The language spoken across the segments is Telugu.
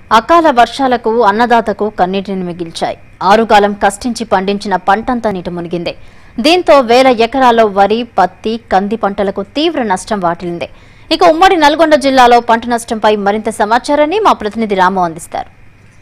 అకాల వర్షాలకు అన్నదాతకు కన్నీటిని మిగిల్చాయి ఆరుగాలం కష్టించి పండించిన పంటంతా నీట మునిగింది దీంతో వేల ఎకరాల్లో వరి పత్తి కంది పంటలకు తీవ్ర నష్టం వాటిల్లింది ఇక ఉమ్మడి నల్గొండ జిల్లాలో పంట నష్టంపై మరింత సమాచారాన్ని మా ప్రతినిధి రాము అందిస్తారు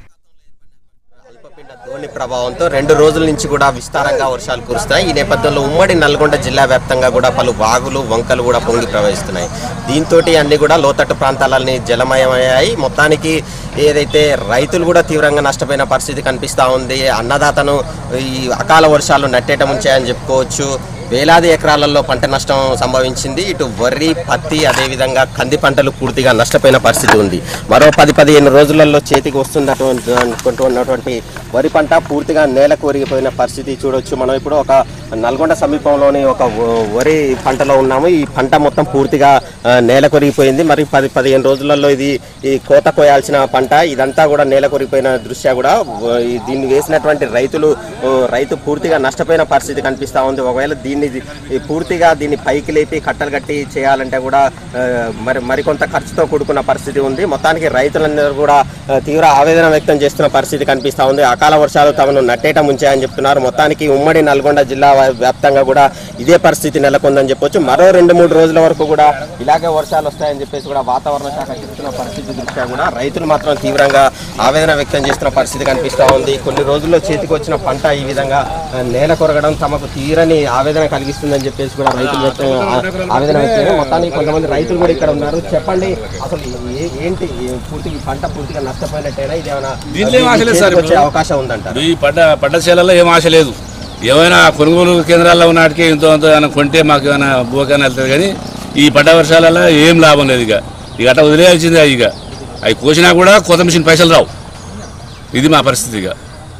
అల్పపీడన ధోని ప్రభావంతో రెండు రోజుల నుంచి కూడా విస్తారంగా వర్షాలు కురుస్తాయి ఈ నేపథ్యంలో ఉమ్మడి నల్గొండ జిల్లా వ్యాప్తంగా కూడా పలు వాగులు వంకలు కూడా పొంగి ప్రవహిస్తున్నాయి దీంతో అన్ని కూడా లోతట్టు ప్రాంతాలన్నీ జలమయమయ్యాయి మొత్తానికి ఏదైతే రైతులు కూడా తీవ్రంగా నష్టపోయిన పరిస్థితి కనిపిస్తూ ఉంది అన్నదాతను ఈ అకాల వర్షాలు నట్టేట ముంచాయని చెప్పుకోవచ్చు వేలాది ఎకరాలలో పంట నష్టం సంభవించింది ఇటు వరి పత్తి అదేవిధంగా కంది పంటలు పూర్తిగా నష్టపోయిన పరిస్థితి ఉంది మరో పది పదిహేను రోజులలో చేతికి వస్తున్నటువంటి అనుకుంటున్నటువంటి వరి పంట పూర్తిగా నేల కోరిగిపోయిన పరిస్థితి చూడొచ్చు మనం ఇప్పుడు ఒక నల్గొండ సమీపంలోని ఒక వ- వరి పంటలో ఉన్నాము ఈ పంట మొత్తం పూర్తిగా ఆ, నేల కొరిగిపోయింది మరి పది పదిహేను రోజులలో ఇది ఈ కోత కోయాల్సిన పంట ఇదంతా కూడా నేల కొరిగిపోయిన దృష్ట్యా కూడా వ- ఈ దీన్ని వేసినటువంటి రైతులు ఓ, రైతు పూర్తిగా నష్టపోయిన పరిస్థితి కనిపిస్తా ఉంది ఒకవేళ దీన్ని ఈ పూర్తిగా దీన్ని పైకి లేపి కట్టలు కట్టి చేయాలంటే కూడా ఆ, మరి మరికొంత ఖర్చుతో కూడుకున్న పరిస్థితి ఉంది మొత్తానికి రైతులందరూ కూడా ఆ, తీవ్ర ఆవేదన వ్యక్తం చేస్తున్న పరిస్థితి కనిపిస్తా ఉంది అకాల వర్షాలు తమను నట్టేట ముంచాయని చెప్తున్నారు మొత్తానికి ఉమ్మడి నల్గొండ జిల్లా వ్యాప్తంగా కూడా ఇదే పరిస్థితి నెలకొందని చెప్పొచ్చు మరో రెండు మూడు రోజుల వరకు కూడా ఇలాగే వర్షాలు వస్తాయని చెప్పేసి కూడా వాతావరణ శాఖ చెప్తున్న పరిస్థితి దృష్ట్యా కూడా రైతులు మాత్రం తీవ్రంగా ఆవేదన వ్యక్తం చేస్తున్న పరిస్థితి కనిపిస్తా ఉంది కొన్ని రోజుల్లో చేతికి వచ్చిన పంట ఈ విధంగా ఆ, నేల కొరగడం తమకు తీరని ఆవేదన కలిగిస్తుందని చెప్పేసి కూడా రైతులు వ్యక్తం ఆ- ఆవేదన వ్యక్తం చేశారు. మొత్తానికి కొంతమంది రైతులు కూడా ఇక్కడ ఉన్నారు చెప్పండి అసలు ఏ- ఏంటి ఏ- పూర్తిగా ఈ పంట పూర్తిగా నష్టపోయినట్టేనా ఇదేమైనా దీంట్లో ఏం ఆశ లేదు సార్ చేతికి వచ్చే ఇప్పుడు. అవకాశం ఉందంటారు ఈ పడ్డ పడ్డ చేలలో ఏం ఆశ లేదు ఏమైనా కొనుగోలు కేంద్రాల్లో ఉన్నాటికి ఇంతో అంత ఏమైనా కొంటే మాకు ఏమైనా బోకైనా వెళ్తుంది కానీ ఈ పడ్డ వర్షాలలో ఏం లాభం లేదు ఇక ఇక అట్లా వదిలేయాల్సిందే ఇక అవి కోసినా కూడా కొత్త మిషన్ పైసలు రావు ఇది మా పరిస్థితి ఇక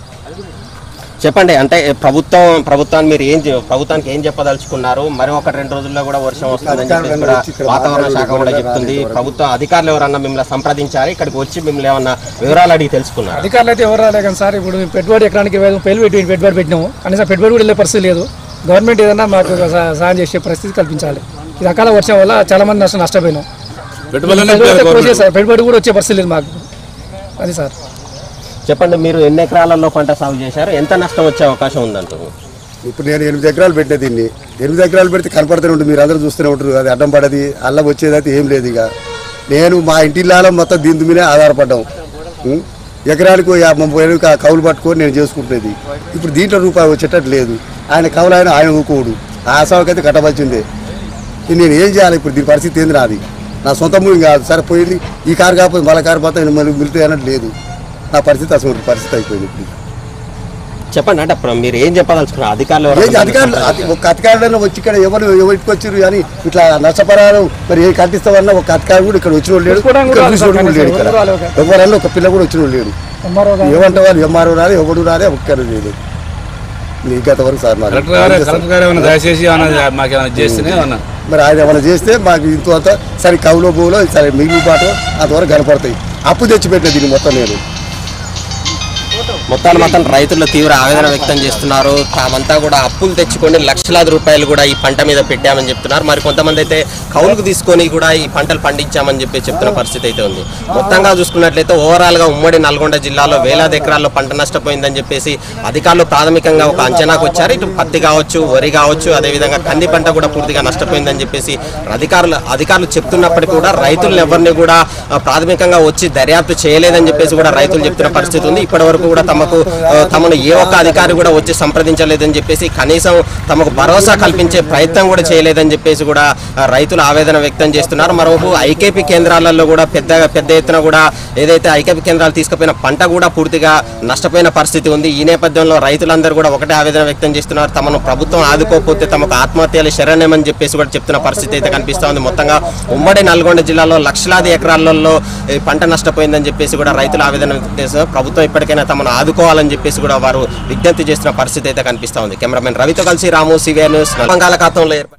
చెప్పండి అంటే ప్రభుత్వం ప్రభుత్వాన్ని మీరు ఏం చె- ప్రభుత్వానికి ఏం చెప్పదలుచుకున్నారు మరి ఒక రెండు రోజుల్లో కూడా వర్షం వస్తుందని చెప్పేసి కూడా వాతావరణ శాఖ కూడా చెప్తుంది ప్రభుత్వ అధికారులు ఎవరన్నా మిమ్మల్ని సంప్రదించారు ఇక్కడికి వచ్చి మిమ్మల్ని ఏమన్నా వివరాలు అడిగి తెలుసుకున్నారు అధికారులు అయితే ఎవరు రాలే కానీ సార్ ఇప్పుడు మేము పెట్టుబడి ఎకరానికి వేలు పెళ్లి పెట్టి పెట్టుబడి పెట్టినాము కనీసం పెట్టుబడి కూడా వెళ్ళే పరిస్థితి లేదు గవర్నమెంట్ ఏదైనా మాకు ఒక సహా- సహాయం చేసే పరిస్థితి కల్పించాలి ఇది అకాల వర్షం వల్ల చాలా మంది నష్టం నష్టపోయినాం పెట్టుబడులనే పెట్టుబడి గవర్నమెంట్. కోసేసారు. పెట్టుబడి కూడా వచ్చే పరిస్థితి లేదు మాకు అది సార్ చెప్పండి మీరు ఎన్ని ఎకరాలలో పంట సాగు చేశారు ఎంత నష్టం వచ్చే అవకాశం ఉందంటారు ఇప్పుడు నేను ఎనిమిది ఎకరాలు పెట్టే దీన్ని ఎనిమిది ఎకరాలు పెడితే కనపడుతూనే ఉంటుంది మీరు అందరూ చూస్తూనే ఉంటారు అది అడ్డం పడది అల్లం వచ్చేదైతే ఏం లేదు ఇక నేను మా ఇంటిల్లాలో మొత్తం దీని మీదే ఆధారపడ్డాం ఉం? ఎకరానికి ఓ యాభై ముప్పై వేలు కా- కౌలు పట్టుకొని నేను చేసుకుంటున్నది ఇప్పుడు దీంట్లో రూపాయి వచ్చేటట్టు లేదు ఆయన కౌలు ఆయన ఆయన ఊకోడు ఆ సాగుకైతే కట్టవలసిందే ఇది నేను ఏం చేయాలి ఇప్పుడు దీని పరిస్థితి ఏంది నాది నా సొంత భూమి కాదు సరే పోయింది ఈ కారు కాకపోతే మళ్ళీ కారు పోతే మళ్ళీ మిలితే అన్నట్టు లేదు నా పరిస్థితి అసలు పరిస్థితి అయిపోయింది ఇప్పుడు చెప్పండి అంటే ప్ర- మీరు ఏం చెప్పదలుచుకున్నారు అధికారులు ఏం ఎవరన్నా అధికారులు అధి- ఒక అధికారులను వచ్చి ఇక్కడ ఎవరు ఎవరికి వచ్చారు కానీ ఇట్లా నష్టపరాలు మరి ఏ కట్టిస్తామన్నా ఒక అధికారి కూడా ఇక్కడ వచ్చిన లేడు చూసుకోవడానికి ఇక్కడ కూడా చూసుకోవడం కూడా లేడు ఇక్కడ ఎవరు రాలేదు. ఎవరన్నా ఒక పిల్ల కూడా వచ్చిన లేడు ఎంఆర్ఓ గారు ఏమంటే వాళ్ళు ఎంఆర్ఓ రాలే ఎవడు రాలే ఒక్కరు లేదు ఈ గత వరకు సార్ మరి కలెక్టర్ గారు కలెక్టర్ గారు ఏమైనా దయచేసి ఏమైనా మాకు ఏమైనా చేస్తేనే ఏమన్నా మరి ఆయన ఏమైనా చేస్తే మాకు ఇంత అంత సరే కవులో బోలో సరే మిగిలి పాట అంతవరకు కనపడతాయి అప్పు తెచ్చిపెట్టే దీన్ని మొత్తం నేను మొత్తాలు మొత్తం రైతులు తీవ్ర ఆవేదన వ్యక్తం చేస్తున్నారు తామంతా కూడా అప్పులు తెచ్చుకొని లక్షలాది రూపాయలు కూడా ఈ పంట మీద పెట్టామని చెప్తున్నారు మరి కొంతమంది అయితే కౌలుకు తీసుకొని కూడా ఈ పంటలు పండించామని చెప్పి చెప్తున్న పరిస్థితి అయితే ఉంది మొత్తంగా చూసుకున్నట్లయితే ఓవరాల్ గా ఉమ్మడి నల్గొండ జిల్లాలో వేలాది ఎకరాల్లో పంట నష్టపోయిందని చెప్పేసి అధికారులు ప్రాథమికంగా ఒక అంచనాకు వచ్చారు ఇటు పత్తి కావచ్చు వరి కావచ్చు అదేవిధంగా కంది పంట కూడా పూర్తిగా నష్టపోయిందని చెప్పేసి అధికారులు అధికారులు చెప్తున్నప్పటికీ కూడా రైతులను ఎవరిని కూడా ఆ, ప్రాథమికంగా వచ్చి దర్యాప్తు చేయలేదని చెప్పేసి కూడా రైతులు చెప్తున్న పరిస్థితి ఉంది ఇప్పటి వరకు కూడా తమకు ఆ, తమను ఏ ఒక్క అధికారి కూడా వచ్చి సంప్రదించలేదని చెప్పేసి కనీసం తమకు భరోసా కల్పించే ప్రయత్నం కూడా చేయలేదని చెప్పేసి కూడా ఆ, రైతులు ఆవేదన వ్యక్తం చేస్తున్నారు మరోవైపు ఐకేపీ కేంద్రాలలో కూడా పెద్ద పెద్ద ఎత్తున కూడా ఏదైతే ఐకేపీ కేంద్రాలు తీసుకుపోయిన పంట కూడా పూర్తిగా నష్టపోయిన పరిస్థితి ఉంది ఈ నేపథ్యంలో రైతులందరూ కూడా ఒకటే ఆవేదన వ్యక్తం చేస్తున్నారు తమను ప్రభుత్వం ఆదుకోకపోతే తమకు ఆత్మహత్యలు శరణ్యమని చెప్పేసి కూడా చెప్తున్న పరిస్థితి అయితే కనిపిస్తా ఉంది మొత్తంగా ఉమ్మడి నల్గొండ జిల్లాలో లక్షలాది ఎకరాలలో ఈ పంట నష్టపోయిందని చెప్పేసి కూడా రైతులు ఆవేదన వ్యక్తం చేస్తున్నారు ప్రభుత్వం ఇప్పటికైనా తమను ఆదుకోవాలని చెప్పేసి కూడా వారు విజ్ఞప్తి చేస్తున్న పరిస్థితి అయితే కనిపిస్తా ఉంది కెమెరామెన్ రవితో కలిసి రాము సివిఆర్ న్యూస్ బంగాళాఖాతంలో ఏర్పడి